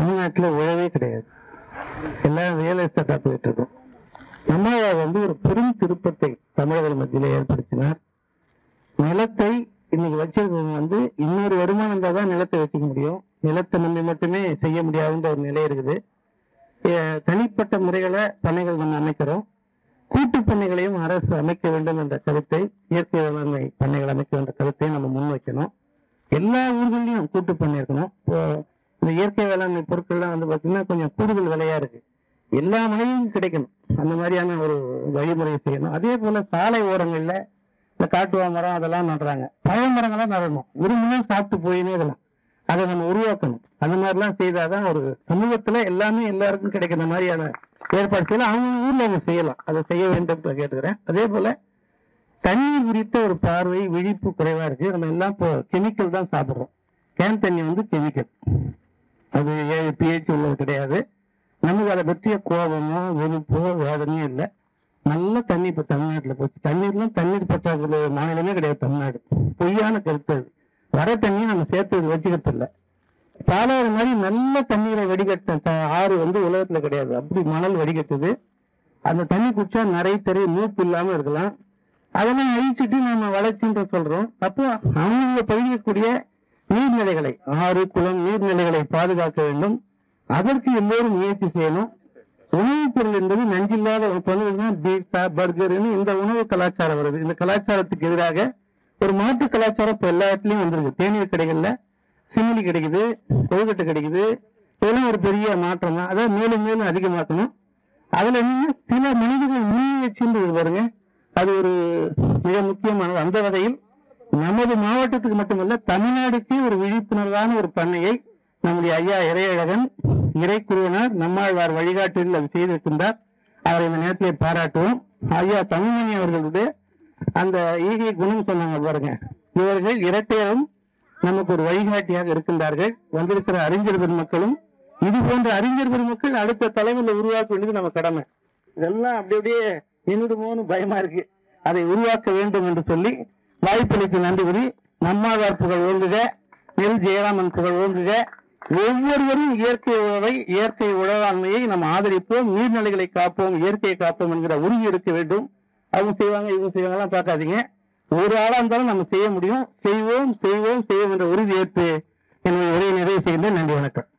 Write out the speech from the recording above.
தமிழ்நாட்டுல உழவே கிடையாது எல்லாம் ரியல் எஸ்டேட்டா போயிட்டு இருக்கும் நம்மளால் வந்து ஒரு பெரும் திருப்பத்தை தமிழர்கள் மத்தியில ஏற்படுத்தினார் நிலத்தை இன்னைக்கு வச்சிருக்கவங்க வந்து இன்னொரு வருமானம் இருந்தால் தான் நிலத்தை வச்சுக்க முடியும் நிலத்தை நம்பி மட்டுமே செய்ய முடியாதுன்ற ஒரு நிலை இருக்குது அஹ் தனிப்பட்ட முறைகளை பண்ணைகள் நம்ம அமைக்கிறோம் கூட்டு பண்ணைகளையும் அரசு அமைக்க வேண்டும் என்ற கருத்தை இயற்கை வேளாண்மை பண்ணைகள் அமைக்க என்ற கருத்தை நம்ம முன்வைக்கணும் எல்லா ஊர்களையும் கூட்டு பண்ணை இருக்கணும் இப்போ இந்த இயற்கை வேளாண்மை பொருட்கள்லாம் வந்து பார்த்தீங்கன்னா கொஞ்சம் கூடுதல் விலையா இருக்கு எல்லா மனையும் கிடைக்கணும் அந்த மாதிரியான ஒரு வழிமுறையை செய்யணும் அதே போல சாலை ஓரங்கள்ல இந்த காட்டுவா மரம் அதெல்லாம் நடுறாங்க பழ மரங்கள்லாம் நடணும் விரும்பினா சாப்பிட்டு போயினே இருக்கலாம் அதை நம்ம உருவாக்கணும் அந்த மாதிரிலாம் செய்தாதான் ஒரு சமூகத்துல எல்லாமே எல்லாருக்கும் கிடைக்கிற மாதிரியான ஏற்பாடு செய்யலாம் அவங்க ஊர்ல அவங்க செய்யலாம் அதை செய்ய வேண்டும் என்று கேட்டுக்கிறேன் அதே போல தண்ணீர் குறித்த ஒரு பார்வை விழிப்பு குறைவா இருக்கு நம்ம எல்லாம் இப்போ கெமிக்கல் தான் சாப்பிடுறோம் கேன் தண்ணி வந்து கெமிக்கல் அது ஏழு பிஹெச் உள்ளது கிடையாது நமக்கு அதை பற்றிய கோபமோ வெறுப்போ வேதனையும் இல்லை நல்ல தண்ணி இப்ப தமிழ்நாட்டுல போச்சு தண்ணீர்லாம் தண்ணீர் பற்றாக்குறை மாநிலமே கிடையாது தமிழ்நாடு பொய்யான கருத்து அது வர தண்ணியை நம்ம சேர்த்து வச்சுக்கிறது இல்லை பாலாறு மாதிரி நல்ல தண்ணீரை வடிகட்ட த- ஆறு வந்து உலகத்துல கிடையாது அப்படி மணல் வடிகட்டுது அந்த தண்ணி குடிச்சா நிறைய தெரிய மூப்பு இல்லாம இருக்கலாம் அதெல்லாம் அழிச்சிட்டு நம்ம வளர்ச்சின்ற சொல்றோம் அப்போ அவங்க பயிரக்கூடிய நீர்நிலைகளை ஆறு குளம் நீர்நிலைகளை பாதுகாக்க வேண்டும் அதற்கு எல்லோரும் முயற்சி செய்யணும் உணவுப் பொருள் என்பது நஞ்சில்லாத பொருள்னா பீஸா பர்கர்னு இந்த உணவு கலாச்சாரம் வருது இந்த கலாச்சாரத்துக்கு எதிராக ஒரு மாற்று கலாச்சாரம் இப்ப எல்லா இடத்துலயும் வந்திருக்கு தேநீர் கடைகள்ல சிமிலி கிடைக்குது கொழுக்கட்டை கிடைக்குது இதெல்லாம் ஒரு பெரிய மாற்றம் தான் அதை மேலும் மேலும் அதிகமாக்கணும் அதுல என்னன்னா சில மனிதர்கள் முன்முயற்சின்றது பாருங்க அது ஒரு மிக முக்கியமானது அந்த வகையில் நமது மாவட்டத்துக்கு மட்டுமல்ல தமிழ்நாடுக்கே ஒரு விழிப்புணர்வான ஒரு பண்ணையை நம்முடைய ஐயா இறையழகன் இறைக்குருவனார் நம்மாழ்வார் வழிகாட்டுதல் அது செய்திருக்கின்றார் அவரை இந்த நேரத்திலே பாராட்டுவோம் ஐயா தமிழ்மணி அவர்களுடைய அந்த ஈகை குணம் சொன்னாங்க பாருங்க இவர்கள் இரட்டையரும் நமக்கு ஒரு வழிகாட்டியாக இருக்கின்றார்கள் வந்திருக்கிற அறிஞர் பெருமக்களும் இது போன்ற அறிஞர் பெருமக்கள் அடுத்த தலைமுறையில் உருவாக்க வேண்டியது நம்ம கடமை இதெல்லாம் அப்படி அப்படியே நின்றுடுமோன்னு பயமா இருக்கு அதை உருவாக்க வேண்டும் என்று சொல்லி வாய்ப்பளித்து நன்றி கூறி நம்மாழ்வார் புகழ் ஓங்குக நெல் ஜெயராமன் புகழ் ஓங்குக ஒவ்வொருவரும் இயற்கை உழவை இயற்கை உழவாண்மையை நம்ம ஆதரிப்போம் நீர்நிலைகளை காப்போம் இயற்கையை காப்போம் என்கிற உறுதி இருக்க வேண்டும் அவங்க செய்வாங்க இவங்க செய்வாங்கலாம் பார்க்காதீங்க ஒரு ஆளா இருந்தாலும் நம்ம செய்ய முடியும் செய்வோம் செய்வோம் செய்வோம் என்ற உறுதி ஏற்று என்னுடைய உரையை நிறைவு செய்கின்றேன் நன்றி வணக்கம்